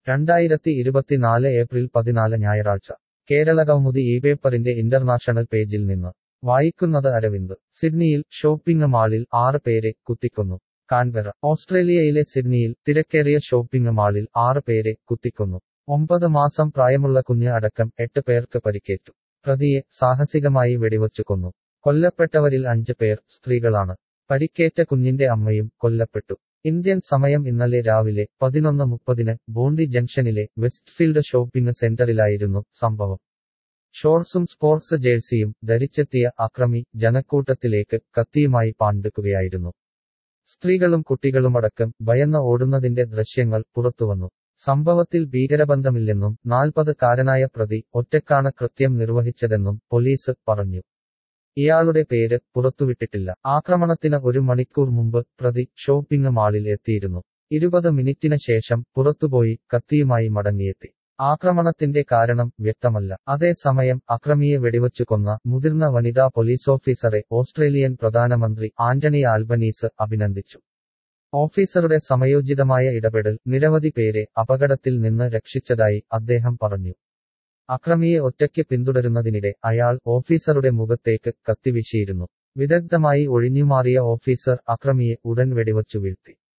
രണ്ടായിരത്തി ഇരുപത്തിനാല് ഏപ്രിൽ പതിനാല് ഞായറാഴ്ച കേരള കൗമുദി ഈ പേപ്പറിന്റെ ഇന്റർനാഷണൽ പേജിൽ നിന്ന് വായിക്കുന്നത് അരവിന്ദ് സിഡ്നിയിൽ ഷോപ്പിംഗ് മാളിൽ ആറ് പേരെ കുത്തിക്കൊന്നു കാൻബെറ ഓസ്ട്രേലിയയിലെ സിഡ്നിയിൽ തിരക്കേറിയ ഷോപ്പിംഗ് മാളിൽ ആറ് പേരെ കുത്തിക്കൊന്നു ഒമ്പത് മാസം പ്രായമുള്ള കുഞ്ഞ് അടക്കം എട്ട് പേർക്ക് പരിക്കേറ്റു പ്രതിയെ സാഹസികമായി വെടിവച്ചു കൊന്നു കൊല്ലപ്പെട്ടവരിൽ അഞ്ച് പേർ സ്ത്രീകളാണ് പരിക്കേറ്റ കുഞ്ഞിന്റെ അമ്മയും കൊല്ലപ്പെട്ടു ഇന്ത്യൻ സമയം ഇന്നലെ രാവിലെ പതിനൊന്ന് മുപ്പതിന് ബോണ്ടി ജംഗ്ഷനിലെ വെസ്റ്റ്ഫീൽഡ് ഷോപ്പിംഗ് സെന്ററിലായിരുന്നു സംഭവം ഷോർട്സും സ്പോർട്സ് ജേഴ്സിയും ധരിച്ചെത്തിയ അക്രമി ജനക്കൂട്ടത്തിലേക്ക് കത്തിയുമായി പാണ്ടെടുക്കുകയായിരുന്നു സ്ത്രീകളും കുട്ടികളുമടക്കം ഭയന്ന് ഓടുന്നതിന്റെ ദൃശ്യങ്ങൾ പുറത്തുവന്നു സംഭവത്തിൽ ഭീകരബന്ധമില്ലെന്നും നാൽപ്പത് കാരനായ പ്രതി ഒറ്റക്കാണ് കൃത്യം നിർവഹിച്ചതെന്നും പോലീസ് പറഞ്ഞു ഇയാളുടെ പേര് പുറത്തുവിട്ടിട്ടില്ല ആക്രമണത്തിന് ഒരു മണിക്കൂർ മുമ്പ് പ്രതി ഷോപ്പിംഗ് മാളിൽ എത്തിയിരുന്നു ഇരുപത് മിനിറ്റിന് ശേഷം പുറത്തുപോയി കത്തിയുമായി മടങ്ങിയെത്തി ആക്രമണത്തിന്റെ കാരണം വ്യക്തമല്ല അതേസമയം അക്രമിയെ വെടിവച്ചു കൊന്ന മുതിർന്ന വനിതാ പോലീസ് ഓഫീസറെ ഓസ്ട്രേലിയൻ പ്രധാനമന്ത്രി ആന്റണി ആൽബനീസ് അഭിനന്ദിച്ചു ഓഫീസറുടെ സമയോചിതമായ ഇടപെടൽ നിരവധി പേരെ അപകടത്തിൽ നിന്ന് രക്ഷിച്ചതായി അദ്ദേഹം പറഞ്ഞു അക്രമിയെ ഒറ്റയ്ക്ക് പിന്തുടരുന്നതിനിടെ അയാൾ ഓഫീസറുടെ മുഖത്തേക്ക് കത്തിവീശിയിരുന്നു വിദഗ്ധമായി ഒഴിഞ്ഞുമാറിയ ഓഫീസർ അക്രമിയെ ഉടൻ വെടിവച്ചു വീഴ്ത്തി